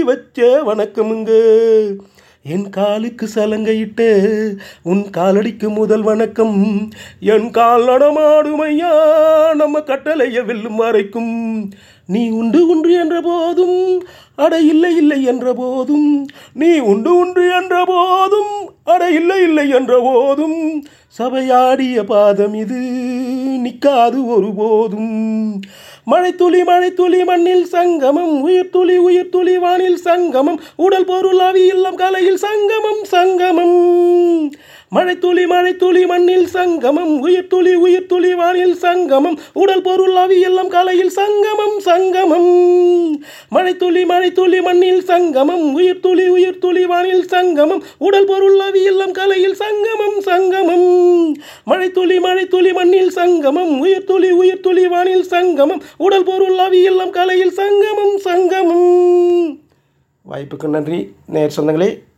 வச்ச வணக்கமுங்க என் காலுக்கு சலங்கையிட்டு உன் காலடிக்கு முதல் வணக்கம் என் கால் நடமாடுமையா நம்ம கட்டளைய வெல்லும் வரைக்கும் நீ உண்டு உண்டு என்ற போதும் அட இல்லை இல்லை என்ற போதும் நீ உண்டு உண்டு என்ற போதும் அட இல்லை இல்லை என்ற போதும் சபையாடிய பாதம் இது நிற்காது ஒருபோதும் மழைத்துளி மழைத்துளி மண்ணில் சங்கமம் உயிர் துளி உயிர் துளி வானில் சங்கமம் உடல் பொருள் அவி இல்லம் கலையில் சங்கமம் சங்கமம் மழைத்துளி மழைத்துளி மண்ணில் சங்கமம் உயிர் துளி உயிர் துளி வானில் சங்கமம் உடல் பொருள் அவி இல்லம் கலையில் சங்கமம் சங்கமம் மழைத்துளி மழைத்துளி மண்ணில் சங்கமம் உயிர் துளி உயிர் துளி வானில் சங்கமம் உடல் பொருள் அவி இல்லம் கலையில் சங்கமம் சங்கமம் மழைத்துளி மழைத்துளி மண்ணில் சங்கமம் உயிர் துளி உயிர் துளி வானில் சங்கமம் உடல் பொருள் அவி இல்லம் கலையில் சங்கமம் சங்கமம் வாய்ப்புக்கு நன்றி நேர் சொந்தங்களே